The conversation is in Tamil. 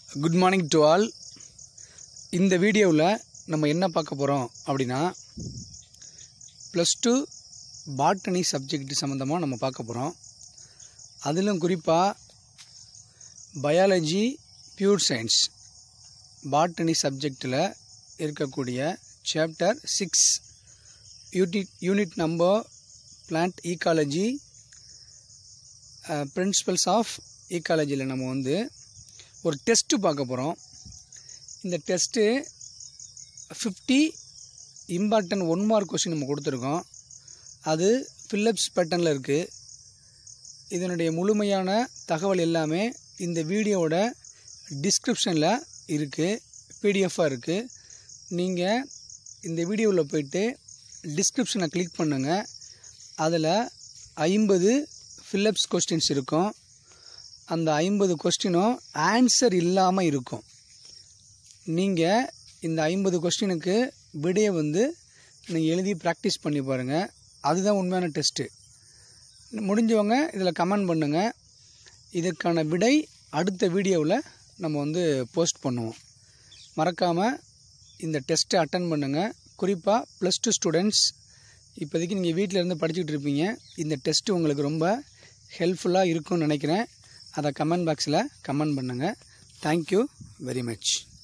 குட் மார்னிங் டு ஆல் இந்த வீடியோவில் நம்ம என்ன பார்க்க போகிறோம் அப்படின்னா ப்ளஸ் டூ பாட்டனி சப்ஜெக்ட் சம்மந்தமாக நம்ம பார்க்க போகிறோம் அதிலும் குறிப்பாக பயாலஜி பியூர் சயின்ஸ் பாட்டனி சப்ஜெக்டில் இருக்கக்கூடிய chapter six unit unit number plant ecology principles of ஈக்காலஜியில் நம்ம வந்து ஒரு டெஸ்ட்டு பார்க்க போகிறோம் இந்த test fifty important one mark question நம்ம கொடுத்துருக்கோம் அது ஃபில்லப்ஸ் பேட்டர்னில் இருக்குது இதனுடைய முழுமையான தகவல் எல்லாமே இந்த வீடியோவோட டிஸ்கிரிப்ஷனில் இருக்குது பிடிஎஃபாக இருக்குது நீங்கள் இந்த வீடியோவில் போயிட்டு டிஸ்கிரிப்ஷனை கிளிக் பண்ணுங்கள் அதில் ஐம்பது ஃபில்லப்ஸ் கொஸ்டின்ஸ் இருக்கும் அந்த ஐம்பது கொஸ்டினும் ஆன்சர் இல்லாமல் இருக்கும் நீங்கள் இந்த ஐம்பது கொஸ்டினுக்கு விடையை வந்து நீங்கள் எழுதி ப்ராக்டிஸ் பண்ணி பாருங்கள் அதுதான் உண்மையான டெஸ்ட்டு முடிஞ்சவங்க இதில் கமெண்ட் பண்ணுங்கள் இதற்கான விடை அடுத்த வீடியோவில் நம்ம வந்து போஸ்ட் பண்ணுவோம் மறக்காமல் இந்த டெஸ்ட்டை அட்டன் பண்ணுங்கள் குறிப்பாக ப்ளஸ் டூ ஸ்டூடெண்ட்ஸ் இப்போதைக்கு நீங்கள் வீட்டில் இருந்து படிச்சுட்டு இருப்பீங்க இந்த டெஸ்ட்டு உங்களுக்கு ரொம்ப ஹெல்ப்ஃபுல்லாக இருக்கும்னு நினைக்கிறேன் அதை கமெண்ட் பாக்ஸில் கமெண்ட் பண்ணுங்கள் தேங்க்யூ வெரி மச்